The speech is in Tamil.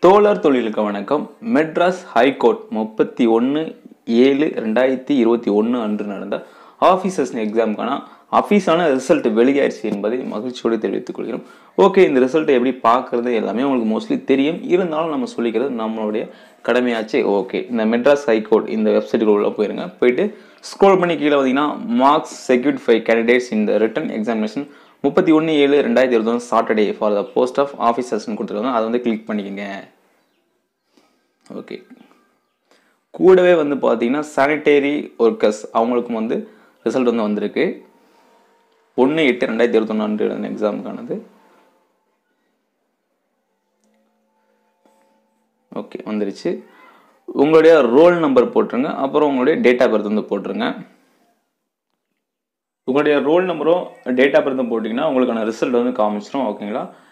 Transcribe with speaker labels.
Speaker 1: தோழர் தொழிலுக்கு வணக்கம் மெட்ராஸ் ஹைகோர்ட் முப்பத்தி ஒன்று ஏழு ரெண்டாயிரத்தி இருபத்தி ஒன்று அன்று நடந்த ஆஃபீஸர்ஸ் எக்ஸாமுக்கான அஃபீஸான ரிசல்ட் வெளியாயிருச்சு என்பதை மகிழ்ச்சியோடு தெரிவித்துக் கொள்கிறோம் ஓகே இந்த ரிசல்ட்டை எப்படி பார்க்குறது எல்லாமே உங்களுக்கு மோஸ்ட்லி தெரியும் இருந்தாலும் நம்ம சொல்லிக்கிறது நம்மளுடைய கடமையாச்சு ஓகே இந்த மெட்ராஸ் ஹைகோர்ட் இந்த வெப்சைட்டுக்கு உள்ள போயிருங்க போயிட்டு ஸ்க்ரோல் பண்ணி கீழே பார்த்தீங்கன்னா மார்க்ஸ் செக்யூர்ட் ஃபைவ் கேண்டிடேட்ஸ் இந்த ரிட்டன் எக்ஸாமினேஷன் முப்பத்தி ஒன்று ஏழு ரெண்டாயிரத்தி இருபத்தொன்று Saturday for the post of ஆஃபீஸர்ஸ்னு கொடுத்துருக்காங்க அதை வந்து கிளிக் பண்ணிக்கோங்க ஓகே கூடவே வந்து பார்த்தீங்கன்னா சானிடரி ஒர்க்கர்ஸ் அவங்களுக்கும் வந்து ரிசல்ட் வந்து வந்திருக்கு ஒன்று எட்டு ரெண்டாயிரத்தி இருபத்தொன்று அன்று எக்ஸாமுக்கானது ஓகே வந்துருச்சு உங்களுடைய ரோல் நம்பர் போட்டுருங்க அப்புறம் உங்களுடைய டேட் ஆஃப் பர்த் வந்து போட்டுருங்க உங்களுடைய ரோல் நம்பரும் டேட் ஆஃப் பர்த்தும் போட்டிங்கன்னா உங்களுக்கான ரிசல்ட் வந்து காமிச்சிடும் ஓகேங்களா